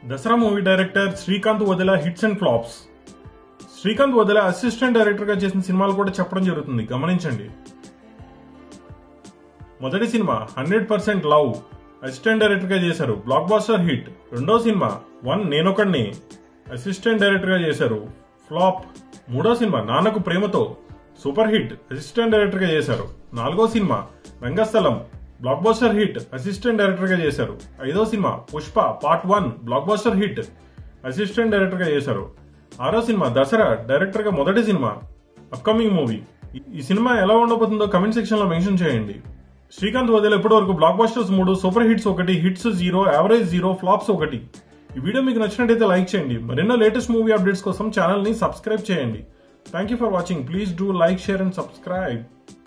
Dasara movie director Srikanth Odela hits and flops Srikanth Odela assistant director గా చేసిన సినిమాలు కూడా చెప్పడం జరుగుతుంది గమనించండి మొదటి సినిమా hundred percent love assistant director గా చేశారు బ్లాక్ బాస్టర్ హిట్ రెండో సినిమా వన్ నేనొకడిని అసిస్టెంట్ డైరెక్టర్ గా చేశారు ఫ్లాప్ మూడో సినిమా నాన్నకు ప్రేమతో సూపర్ హిట్ అసిస్టెంట్ డైరెక్టర్ గా చేశారు నాలుగో సినిమా Rangasthalam blockbuster hit assistant director గా చేశారు ఐదో సినిమా Pushpa part one blockbuster hit assistant director గా చేశారు ఆరో సినిమా దసరా డైరెక్టర్ గా మొదటి సినిమా అప్కమింగ్ మూవీ ఈ సినిమా ఎలా ఉండబోతుందో కమెంట్ సెక్షన్ లో మెన్షన్ చేయండి శ్రీకాంత్ వదిలే ఇప్పటి వరకు బ్లాక్ బాస్టర్స్ మూడు సూపర్ హిట్స్ ఒకటి hits zero average zero flops ఒకటి ఈ వీడియో మీకు నచ్చినట్టయితే లైక్ చేయండి మరెన్నో లేటెస్ట్ మూవీ అప్డేట్స్ కోసం ఛానల్ ని సబ్స్క్రైబ్ చేయండి thank you for watching please do like share and subscribe